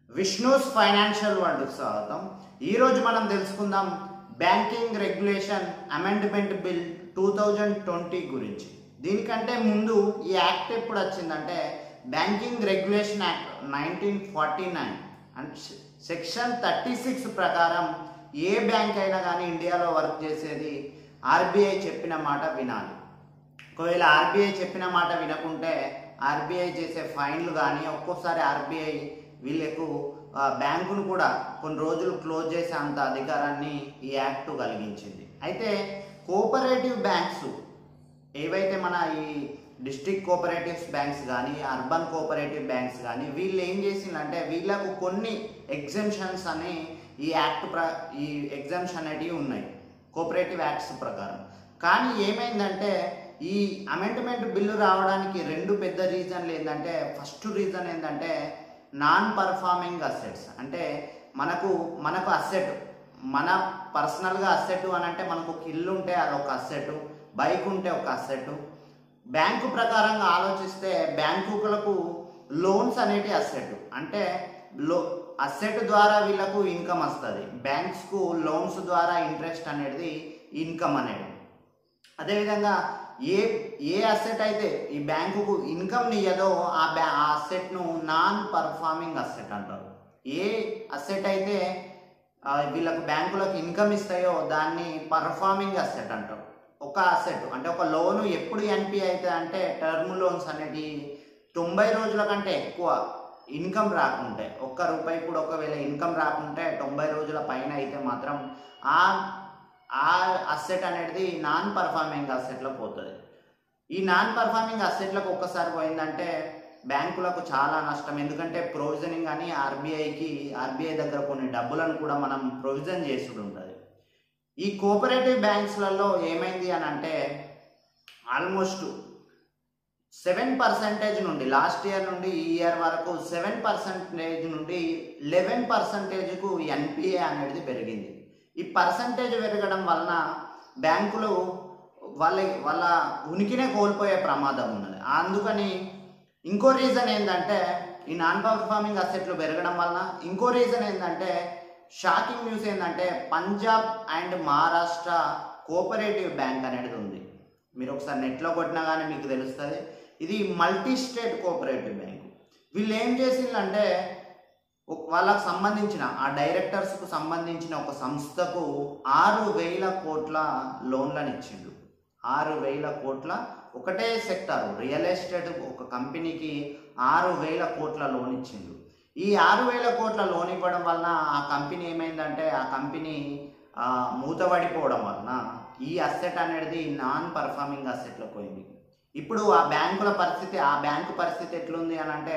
విష్ణూస్ financial వరల్డ్కి స్వాగతం ఈరోజు మనం తెలుసుకుందాం banking regulation amendment bill two thousand twenty గురించి దీనికంటే ముందు ఈ యాక్ట్ ఎప్పుడు వచ్చిందంటే banking regulation act nineteen forty nine and section thirty six ప్రకారం ఏ బ్యాంక్ అయినా కానీ ఇండియాలో వర్క్ చేసేది ఆర్బీఐ చెప్పిన మాట వినాలి ఒకవేళ ఆర్బీఐ చెప్పిన మాట వినకుంటే ఆర్బీఐ చేసే ఫైన్లు కానీ ఒక్కోసారి ఆర్బీఐ వీళ్ళకు ఆ, బ్యాంకును కూడా కొన్ని రోజులు క్లోజ్ చేసే అంత అధికారాన్ని ఈ యాక్ట్ కలిగించింది అయితే కోఆపరేటివ్ బ్యాంక్స్ ఏవైతే మన ఈ డిస్ట్రిక్ట్ కోఆపరేటివ్స్ బ్యాంక్స్ కానీ అర్బన్ కోఆపరేటివ్ బ్యాంక్స్ కానీ వీళ్ళు ఏం చేసిందంటే వీళ్ళకు కొన్ని ఎగ్జామ్షన్స్ అని ఈ యాక్ట్ ప్ర ఈ ఎగ్జామ్స్ అనేటివి ఉన్నాయి కోఆపరేటివ్ యాక్ట్స్ ప్రకారం కానీ ఏమైందంటే ఈ అమెండ్మెంట్ బిల్లు రావడానికి రెండు పెద్ద రీజన్లు ఏంటంటే ఫస్ట్ రీజన్ ఏంటంటే నాన్ పర్ఫార్మింగ్ అసెట్స్ అంటే మనకు మనకు అసెట్ మన పర్సనల్గా అసెట్ అని అంటే మనకు ఒక ఇల్లు ఉంటే అది ఒక అసెట్ బైక్ ఉంటే ఒక అసెట్ బ్యాంకు ప్రకారంగా ఆలోచిస్తే బ్యాంకులకు లోన్స్ అనేటి అసెట్ అంటే లో అసెట్ ద్వారా వీళ్ళకు ఇన్కమ్ వస్తుంది బ్యాంక్స్కు లోన్స్ ద్వారా ఇంట్రెస్ట్ అనేది ఇన్కమ్ అనేది అదేవిధంగా ఏ ఏ అసెట్ అయితే ఈ బ్యాంకుకు ఇన్కమ్ ఇయ్యదో ఆ బ్యా ఆ అసెట్ను నాన్ పర్ఫార్మింగ్ అసెట్ అంటారు ఏ అసెట్ అయితే ఆ, వీళ్ళకు బ్యాంకులకు ఇన్కమ్ ఇస్తాయో దాన్ని పర్ఫార్మింగ్ అసెట్ అంటారు ఒక అసెట్ అంటే ఒక లోను ఎప్పుడు ఎన్పి అయితే అంటే టర్మ్ లోన్స్ అనేటి తొంభై రోజుల కంటే ఎక్కువ ఇన్కమ్ రాకుంటే ఒక్క రూపాయి కూడా ఒకవేళ ఇన్కమ్ రాకుంటే తొంభై రోజుల పైన అయితే మాత్రం ఆ ఆ అసెట్ అనేది నాన్ పర్ఫార్మింగ్ అసెట్లో పోతుంది ఈ నాన్ పర్ఫార్మింగ్ అసెట్లకు ఒక్కసారి పోయిందంటే బ్యాంకులకు చాలా నష్టం ఎందుకంటే ప్రొవిజనింగ్ అని ఆర్బీఐకి ఆర్బీఐ దగ్గర కొన్ని డబ్బులను కూడా మనం ప్రొవిజన్ చేసుడు ఉంటుంది ఈ కోఆపరేటివ్ బ్యాంక్స్లలో ఏమైంది అని అంటే ఆల్మోస్ట్ సెవెన్ పర్సెంటేజ్ నుండి లాస్ట్ ఇయర్ నుండి ఈ ఇయర్ వరకు సెవెన్ పర్సెంటేజ్ నుండి లెవెన్ పర్సెంటేజ్కు ఎన్పిఏ అనేది పెరిగింది ఈ పర్సంటేజ్ పెరగడం వలన బ్యాంకులు వాళ్ళ వాళ్ళ ఉనికినే కోల్పోయే ప్రమాదం ఉన్నది అందుకని ఇంకో రీజన్ ఏంటంటే ఈ నాన్ పర్ఫార్మింగ్ అసెట్లు పెరగడం వలన ఇంకో రీజన్ ఏంటంటే షాకింగ్ న్యూస్ ఏంటంటే Punjab and Maharashtra cooperative bank అనేది ఉంది మీరు ఒకసారి నెట్లో కొట్టినా కానీ మీకు తెలుస్తుంది ఇది మల్టీ స్టేట్ కోఆపరేటివ్ బ్యాంక్ వీళ్ళు ఏం చేసిందంటే ఒక- వాళ్ళకు సంబంధించిన ఆ డైరెక్టర్స్కు సంబంధించిన ఒక సంస్థకు ఆరు వేల కోట్ల లోన్లను ఇచ్చిండు ఆరు వేల కోట్ల ఒకటే సెక్టర్ రియల్ ఎస్టేట్ ఒక కంపెనీకి ఆరు వేల కోట్ల లోన్ ఇచ్చిండు ఈ ఆరు వేల కోట్ల లోన్ ఇవ్వడం వలన ఆ కంపెనీ ఏమైందంటే ఆ కంపెనీ ఆ, మూతపడిపోవడం వలన ఈ అసెట్ అనేది నాన్ పర్ఫార్మింగ్ అసెట్లో పోయింది ఇప్పుడు ఆ బ్యాంకుల పరిస్థితి ఆ బ్యాంకు పరిస్థితి ఎట్లుంది అని అంటే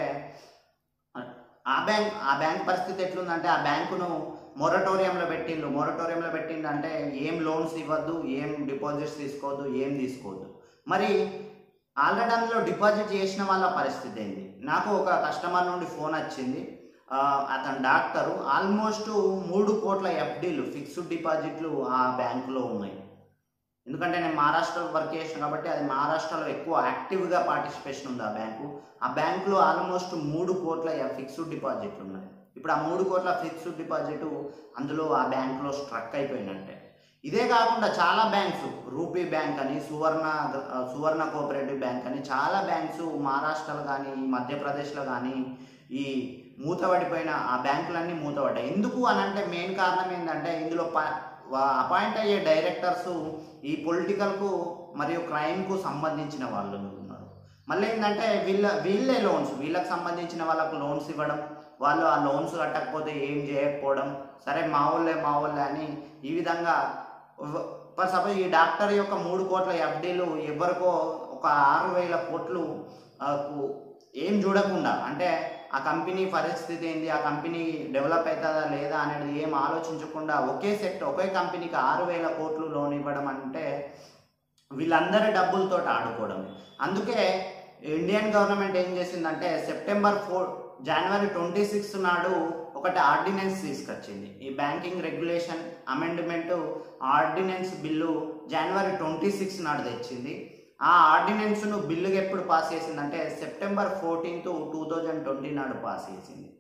ఆ బ్యాంక్ ఆ బ్యాంక్ పరిస్థితి ఎట్లుందంటే ఆ బ్యాంకును మొరటోరియంలో పెట్టిండు మొరటోరియంలో పెట్టిండు అంటే ఏం లోన్స్ ఇవ్వద్దు ఏం డిపాజిట్స్ తీసుకోవద్దు ఏం తీసుకోవద్దు మరి ఆల్రెడీ అందులో డిపాజిట్ చేసిన వాళ్ళ పరిస్థితి ఏంది నాకు ఒక కస్టమర్ నుండి ఫోన్ వచ్చింది ఆ, అతను డాక్టరు ఆల్మోస్ట్ మూడు కోట్ల ఎఫ్డీలు ఫిక్స్డ్ డిపాజిట్లు ఆ బ్యాంకులో ఉన్నాయి ఎందుకంటే నేను మహారాష్ట్రలో వర్క్ చేసిన కాబట్టి అది మహారాష్ట్రలో ఎక్కువ యాక్టివ్గా పార్టిసిపేషన్ ఉంది ఆ బ్యాంకు ఆ బ్యాంకులో ఆల్మోస్ట్ మూడు కోట్ల ఫిక్స్డ్ డిపాజిట్లు ఉన్నాయి ఇప్పుడు ఆ మూడు కోట్ల ఫిక్స్డ్ డిపాజిట్ అందులో ఆ బ్యాంకులో స్ట్రక్ అయిపోయినట్టే ఇదే కాకుండా చాలా బ్యాంక్స్ రూపీ బ్యాంక్ అని సువర్ణ ఆ, సువర్ణ కోఆపరేటివ్ బ్యాంక్ అని చాలా బ్యాంక్స్ మహారాష్ట్రలో కానీ మధ్యప్రదేశ్లో కానీ ఈ మూతపడిపోయిన ఆ బ్యాంకులన్నీ మూతపడ్డాయి ఎందుకు అని అంటే మెయిన్ కారణం ఏంటంటే ఇందులో అపాయింట్ అయ్యే డైరెక్టర్స్ ఈ పొలిటికల్కు మరియు క్రైమ్కు సంబంధించిన వాళ్ళు ఉన్నారు మళ్ళీ ఏంటంటే వీళ్ళ వీళ్ళే లోన్స్ వీళ్ళకి సంబంధించిన వాళ్ళకు లోన్స్ ఇవ్వడం వాళ్ళు ఆ లోన్స్ కట్టకపోతే ఏం చేయకపోవడం సరే మా వాళ్ళే మా వాళ్ళే అని ఈ విధంగా ఫర్ సపోజ్ ఈ డాక్టర్ యొక్క మూడు కోట్ల ఎఫ్డీలు ఎవరికో ఒక ఆరు వేల కోట్లు ఆ, కు- ఏం చూడకుండా అంటే ఆ కంపెనీ పరిస్థితి ఏంది ఆ కంపెనీ డెవలప్ అవుతుందా లేదా అనేది ఏం ఆలోచించకుండా ఒకే సెక్టర్ ఒకే కంపెనీకి ఆరు వేల కోట్లు లోన్ ఇవ్వడం అంటే వీళ్ళందరి డబ్బులతో ఆడుకోవడం అందుకే ఇండియన్ గవర్నమెంట్ ఏం చేసిందంటే September four January twenty sixth నాడు ఒకటి ఆర్డినెన్స్ తీసుకొచ్చింది ఈ banking regulation amendment ordinance bill January twenty six నాడు తెచ్చింది ఆ ఆర్డినెన్స్ను బిల్లుగా ఎప్పుడు పాస్ చేసిందంటే September fourteenth two thousand twenty నాడు పాస్ చేసింది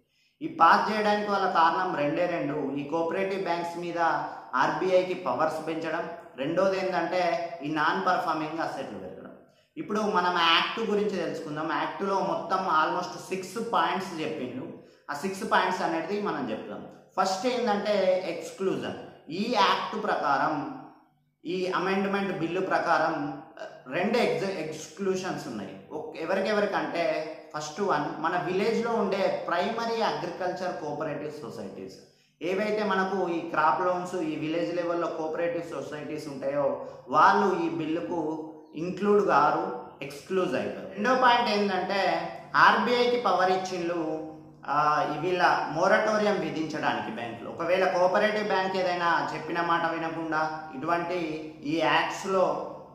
ఈ పాస్ చేయడానికి వాళ్ళ కారణం రెండే రెండు ఈ కోఆపరేటివ్ బ్యాంక్స్ మీద ఆర్బీఐకి పవర్స్ పెంచడం రెండోది ఏంటంటే ఈ నాన్ పర్ఫార్మింగ్ అసెట్లు పెరగడం ఇప్పుడు మనం యాక్ట్ గురించి తెలుసుకుందాం యాక్ట్లో మొత్తం ఆల్మోస్ట్ సిక్స్ పాయింట్స్ చెప్పిండు ఆ సిక్స్ పాయింట్స్ అనేది మనం చెప్తాం ఫస్ట్ ఏంటంటే ఎక్స్క్లూజన్ ఈ యాక్ట్ ప్రకారం ఈ అమెండ్మెంట్ బిల్లు ప్రకారం రెండు ఎగ్జ ఎక్స్క్లూషన్స్ ఉన్నాయి ఒక్- ఎవరికెవరికంటే ఫస్ట్ వన్ మన విలేజ్లో ఉండే ప్రైమరీ అగ్రికల్చర్ కోఆపరేటివ్ సొసైటీస్ ఏవైతే మనకు ఈ క్రాప్ లోన్స్ ఈ విలేజ్ లెవెల్లో కోఆపరేటివ్ సొసైటీస్ ఉంటాయో వాళ్ళు ఈ బిల్లుకు ఇంక్లూడ్ గారు ఎక్స్క్లూజ్ అవుతారు రెండో పాయింట్ ఏంటంటే ఆర్బీఐకి పవర్ ఇచ్చిండ్లు ఆ, ఈ వీళ్ళ మోరటోరియం విధించడానికి బ్యాంకులు ఒకవేళ కోఆపరేటివ్ బ్యాంక్ ఏదైనా చెప్పిన మాట వినకుండా ఇటువంటి ఈ యాక్ట్స్లో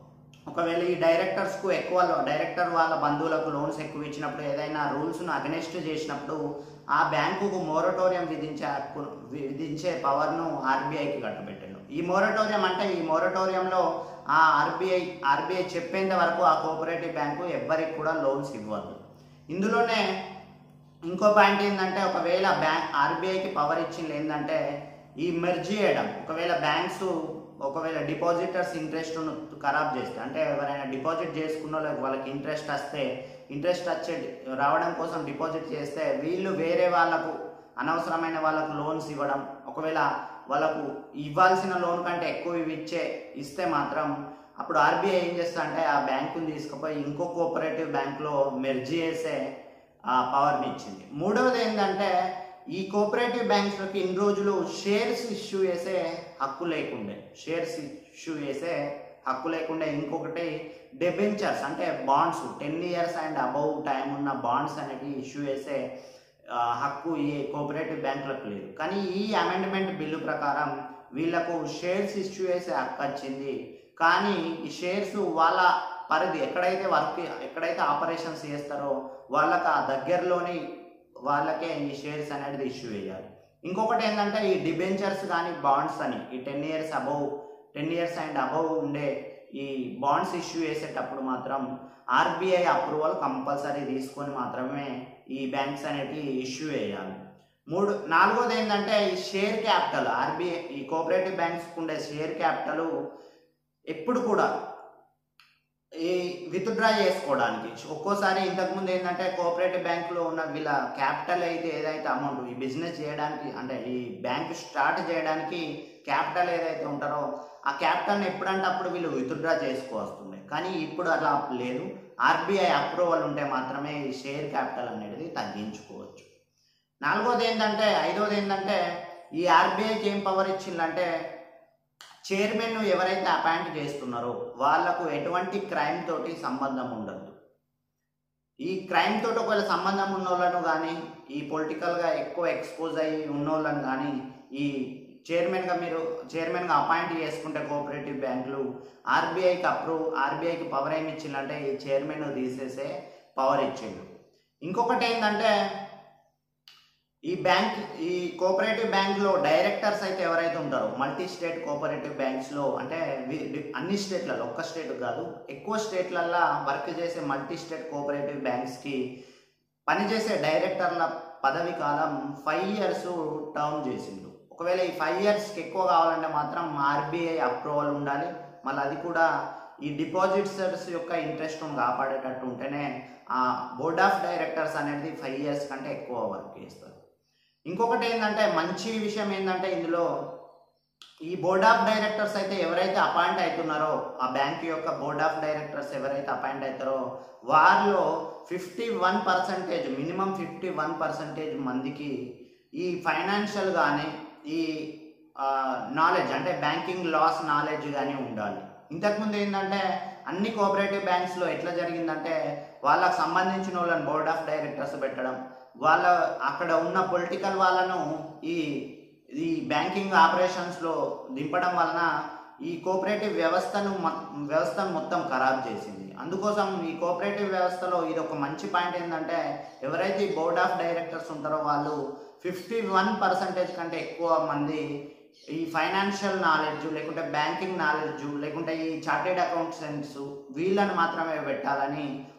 ఒకవేళ ఈ డైరెక్టర్స్కు ఎక్కువ లో- డైరెక్టర్ వాళ్ళ బంధువులకు లోన్స్ ఎక్కువ ఇచ్చినప్పుడు ఏదైనా రూల్స్ను అగనెస్ట్ చేసినప్పుడు ఆ బ్యాంకుకు మోరటోరియం విధించే హక్కు విధించే పవర్ను ఆర్బీఐకి కట్టబెట్టాను ఈ మోరటోరియం అంటే ఈ మోరటోరియంలో ఆ ఆర్బీఐ ఆర్బీఐ చెప్పేంత వరకు ఆ కోఆపరేటివ్ బ్యాంకు ఎవ్వరికి కూడా లోన్స్ ఇవ్వద్దు ఇందులోనే ఇంకో పాయింట్ ఏంటంటే ఒకవేళ బ్యాంక్ ఆర్బీఐకి పవర్ ఇచ్చింది ఏంటంటే ఈ మెర్జ్ చేయడం ఒకవేళ బ్యాంక్స్ ఒకవేళ డిపాజిటర్స్ ఇంట్రెస్ట్ ఖరాబ్ చేస్తే అంటే ఎవరైనా డిపాజిట్ చేసుకున్న వాళ్ళకి వాళ్ళకి ఇంట్రెస్ట్ వస్తే ఇంట్రెస్ట్ వచ్చే రావడం కోసం డిపాజిట్ చేస్తే వీళ్ళు వేరే వాళ్ళకు అనవసరమైన వాళ్ళకు లోన్స్ ఇవ్వడం ఒకవేళ వాళ్ళకు ఇవ్వాల్సిన లోన్ కంటే ఎక్కువ ఇవి ఇచ్చే ఇస్తే మాత్రం అప్పుడు ఆర్బీఐ ఏం చేస్తా అంటే ఆ బ్యాంకుని తీసుకుపోయి ఇంకో కోఆపరేటివ్ బ్యాంక్లో మెర్జ్ చేసే ఆ పవర్ని ఇచ్చింది మూడవది ఏంటంటే ఈ కోఆపరేటివ్ బ్యాంక్స్లోకి ఇన్ని రోజులు షేర్స్ ఇష్యూ చేసే హక్కు లేకుండే షేర్స్ ఇష్యూ చేసే హక్కు లేకుండే ఇంకొకటి డెబెంచర్స్ అంటే bonds ten years and above time ఉన్న బాండ్స్ అనేవి ఇష్యూ చేసే ఆ, హక్కు ఈ కోఆపరేటివ్ బ్యాంకులకు లేదు కానీ ఈ అమెండ్మెంట్ బిల్లు ప్రకారం వీళ్ళకు షేర్స్ ఇష్యూ చేసే హక్కు వచ్చింది కానీ ఈ షేర్స్ వాళ్ళ పరిధి ఎక్కడైతే వర్క్ ఎక్కడైతే ఆపరేషన్స్ చేస్తారో వాళ్ళకి ఆ దగ్గరలోని వాళ్ళకే ఈ షేర్స్ అనేది ఇష్యూ చేయాలి ఇంకొకటి ఏంటంటే ఈ డిబెంచర్స్ కానీ బాండ్స్ అని ఈ ten years above ten years and above ఉండే ఈ బాండ్స్ ఇష్యూ చేసేటప్పుడు మాత్రం ఆర్బీఐ అప్రూవల్ కంపల్సరీ తీసుకొని మాత్రమే ఈ బ్యాంక్స్ అనేటివి ఇష్యూ చేయాలి మూడు నాలుగోది ఏంటంటే ఈ షేర్ క్యాపిటల్ ఆర్బీఐ ఈ కోఆపరేటివ్ బ్యాంక్స్ ఉండే షేర్ క్యాపిటల్ ఎప్పుడు కూడా ఈ విత్డ్రా చేసుకోవడానికి ఒక్కోసారి ఇంతకుముందు ఏంటంటే కోఆపరేటివ్ బ్యాంకులో ఉన్న వీళ్ళ క్యాపిటల్ అయితే ఏదైతే అమౌంట్ ఈ బిజినెస్ చేయడానికి అంటే ఈ బ్యాంక్ స్టార్ట్ చేయడానికి క్యాపిటల్ ఏదైతే ఉంటారో ఆ క్యాపిటల్ని ఎప్పుడంటే అప్పుడు వీళ్ళు విత్డ్రా చేసుకోవస్తుండే కానీ ఇప్పుడు అలా లేదు ఆర్బీఐ అప్రూవల్ ఉంటే మాత్రమే ఈ షేర్ క్యాపిటల్ అనేది తగ్గించుకోవచ్చు నాలుగోది ఏంటంటే ఐదోది ఏంటంటే ఈ ఆర్బీఐకి ఏం పవర్ ఇచ్చిందంటే చైర్మన్ ఎవరైతే అపాయింట్ చేస్తున్నారో వాళ్లకు ఎటువంటి క్రైమ్ తోటి సంబంధం ఉండదు ఈ క్రైమ్ తోటి ఒకవేళ సంబంధం ఉన్న వాళ్ళను కానీ ఈ పొలిటికల్గా ఎక్కువ ఎక్స్పోజ్ అయ్యి ఉన్న వాళ్ళని కానీ ఈ చైర్మన్గా మీరు చైర్మన్గా అపాయింట్ చేసుకుంటే కోఆపరేటివ్ బ్యాంకులు ఆర్బీఐకి అప్రూవ్ ఆర్బీఐకి పవర్ ఏమి ఇచ్చిందంటే ఈ చైర్మన్ తీసేసే పవర్ ఇచ్చిండు ఇంకొకటి ఏంటంటే ఈ బ్యాంక్ ఈ కోఆపరేటివ్ బ్యాంక్లో డైరెక్టర్స్ అయితే ఎవరైతే ఉంటారో మల్టీ స్టేట్ కోఆపరేటివ్ బ్యాంక్స్లో అంటే వి- డి- అన్ని స్టేట్లలో ఒక్క స్టేట్ కాదు ఎక్కువ స్టేట్లల్లో వర్క్ చేసే మల్టీ స్టేట్ కోఆపరేటివ్ బ్యాంక్స్కి పనిచేసే డైరెక్టర్ల పదవి కాలం ఫైవ్ ఇయర్స్ టర్మ్ చేసిండు ఒకవేళ ఈ ఫైవ్ ఇయర్స్కి ఎక్కువ కావాలంటే మాత్రం ఆర్బీఐ అప్రూవల్ ఉండాలి మళ్ళీ అది కూడా ఈ డిపాజిట్సర్స్ యొక్క ఇంట్రెస్ట్ను కాపాడేటట్టు ఉంటేనే ఆ బోర్డ్ ఆఫ్ డైరెక్టర్స్ అనేది ఫైవ్ ఇయర్స్ కంటే ఎక్కువ వర్క్ చేస్తారు ఇంకొకటి ఏంటంటే మంచి విషయం ఏంటంటే ఇందులో ఈ బోర్డ్ ఆఫ్ డైరెక్టర్స్ అయితే ఎవరైతే అపాయింట్ అవుతున్నారో ఆ బ్యాంక్ యొక్క బోర్డ్ ఆఫ్ డైరెక్టర్స్ ఎవరైతే అపాయింట్ అవుతారో వారిలో fifty one percentage minimum fifty one percentage మందికి ఈ ఫైనాన్షియల్ కానీ ఈ నాలెడ్జ్ అంటే బ్యాంకింగ్ లాస్ నాలెడ్జ్ కానీ ఉండాలి ఇంతకుముందు ఏంటంటే అన్ని కోఆపరేటివ్ బ్యాంక్స్లో ఎట్లా జరిగిందంటే వాళ్ళకి సంబంధించిన వాళ్ళని బోర్డ్ ఆఫ్ డైరెక్టర్స్ పెట్టడం వాళ్ళ అక్కడ ఉన్న పొలిటికల్ వాళ్ళను ఈ ఈ బ్యాంకింగ్ ఆపరేషన్స్లో దింపడం వలన ఈ కోఆపరేటివ్ వ్యవస్థను మొ- వ్యవస్థను మొత్తం ఖరాబ్ చేసింది అందుకోసం ఈ కోఆపరేటివ్ వ్యవస్థలో ఇది ఒక మంచి పాయింట్ ఏంటంటే ఎవరైతే ఈ బోర్డ్ ఆఫ్ డైరెక్టర్స్ ఉంటారో వాళ్ళు ఫిఫ్టీ వన్ పర్సెంటేజ్ కంటే ఎక్కువ మంది ఈ ఫైనాన్షియల్ నాలెడ్జ్ లేకుంటే బ్యాంకింగ్ నాలెడ్జ్ లేకుంటే ఈ చార్టెడ్ అకౌంటెంట్స్ వీళ్ళని మాత్రమే పెట్టాలని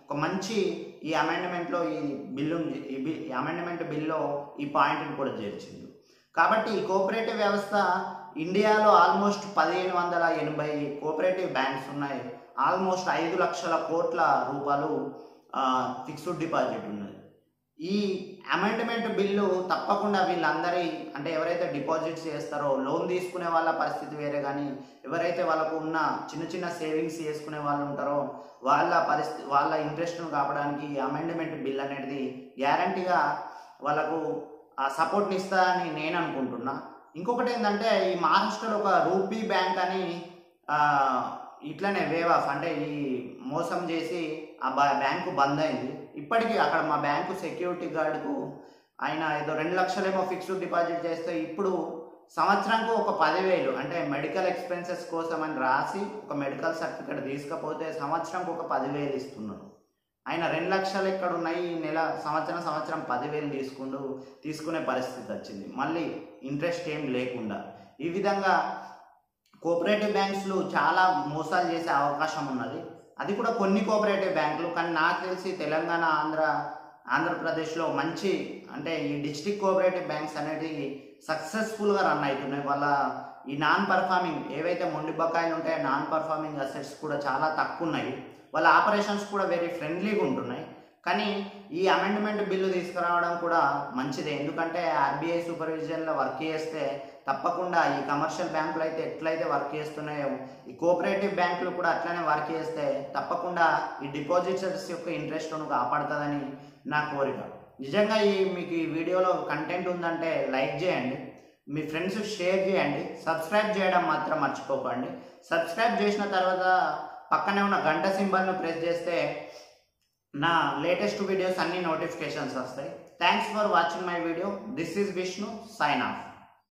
ఒక మంచి ఈ అమెండ్మెంట్లో ఈ బిల్లు ఈ బి- ఈ అమెండ్మెంట్ బిల్లో ఈ పాయింట్ని కూడా చేర్చింది కాబట్టి ఈ కోఆపరేటివ్ వ్యవస్థ ఇండియాలో ఆల్మోస్ట్ పదిహేను వందల ఎనభై కోఆపరేటివ్ బ్యాంక్స్ ఉన్నాయి ఆల్మోస్ట్ ఐదు లక్షల కోట్ల రూపాయలు ఫిక్స్డ్ డిపాజిట్ ఉన్నది ఈ అమెండ్మెంట్ బిల్లు తప్పకుండా వీళ్ళందరి అంటే ఎవరైతే డిపాజిట్స్ చేస్తారో లోన్ తీసుకునే వాళ్ళ పరిస్థితి వేరే కానీ ఎవరైతే వాళ్ళకు ఉన్న చిన్న చిన్న సేవింగ్స్ చేసుకునే వాళ్ళు ఉంటారో వాళ్ళ పరిస్థితి వాళ్ళ ఇంట్రెస్ట్ను కాపడానికి ఈ అమెండ్మెంట్ బిల్ అనేది గ్యారంటీగా వాళ్ళకు ఆ సపోర్ట్ని ఇస్తుందని నేను అనుకుంటున్నా ఇంకొకటి ఏంటంటే ఈ మహారాష్ట్రలో ఒక రూపీ బ్యాంక్ అని ఆ, ఇట్లనే వేవ్ ఆఫ్ అంటే ఈ మోసం చేసి ఆ బా- బ్యాంకు బంద్ అయింది ఇప్పటికీ అక్కడ మా బ్యాంకు సెక్యూరిటీ గార్డుకు ఆయన ఏదో రెండు లక్షలేమో ఫిక్స్డ్ డిపాజిట్ చేస్తే ఇప్పుడు సంవత్సరంకు ఒక పదివేలు అంటే మెడికల్ ఎక్స్పెన్సెస్ కోసం అని రాసి ఒక మెడికల్ సర్టిఫికేట్ తీసుకపోతే సంవత్సరంకు ఒక పదివేలు ఇస్తున్నారు ఆయన రెండు లక్షలు ఎక్కడ ఉన్నాయి ఈ నెల సంవత్సరం సంవత్సరం పదివేలు తీసుకుంటూ తీసుకునే పరిస్థితి వచ్చింది మళ్ళీ ఇంట్రెస్ట్ ఏం లేకుండా ఈ విధంగా కోఆపరేటివ్ బ్యాంక్స్లు చాలా మోసాలు చేసే అవకాశం ఉన్నది అది కూడా కొన్ని కోఆపరేటివ్ బ్యాంకులు కానీ నాకు తెలిసి తెలంగాణ ఆంధ్ర ఆంధ్రప్రదేశ్లో మంచి అంటే ఈ డిస్ట్రిక్ట్ కోఆపరేటివ్ బ్యాంక్స్ అనేది సక్సెస్ఫుల్గా రన్ అవుతున్నాయి వాళ్ళ ఈ నాన్ పర్ఫార్మింగ్ ఏవైతే మొండి బకాయిలు ఉంటాయో నాన్ పర్ఫార్మింగ్ అసెట్స్ కూడా చాలా తక్కువ ఉన్నాయి వాళ్ళ ఆపరేషన్స్ కూడా వెరీ ఫ్రెండ్లీగా ఉంటున్నాయి కానీ ఈ అమెండ్మెంట్ బిల్లు తీసుకురావడం కూడా మంచిదే ఎందుకంటే ఆర్బీఐ సూపర్విజన్లో వర్క్ చేస్తే తప్పకుండా ఈ కమర్షియల్ బ్యాంకులు అయితే ఎట్లయితే వర్క్ చేస్తున్నాయో ఈ కోఆపరేటివ్ బ్యాంకులు కూడా అట్లనే వర్క్ చేస్తే తప్పకుండా ఈ డిపాజిటర్స్ యొక్క ఇంట్రెస్ట్ను కాపాడుతుందని నా కోరిక నిజంగా ఈ మీకు ఈ వీడియోలో కంటెంట్ ఉందంటే లైక్ చేయండి మీ ఫ్రెండ్స్ షేర్ చేయండి సబ్స్క్రైబ్ చేయడం మాత్రం మర్చిపోకండి సబ్స్క్రైబ్ చేసిన తర్వాత పక్కనే ఉన్న గంట సింబల్ను ప్రెస్ చేస్తే నా లేటెస్ట్ వీడియోస్ అన్ని నోటిఫికేషన్స్ వస్తాయి thanks for watching my video this is Vishnu sign of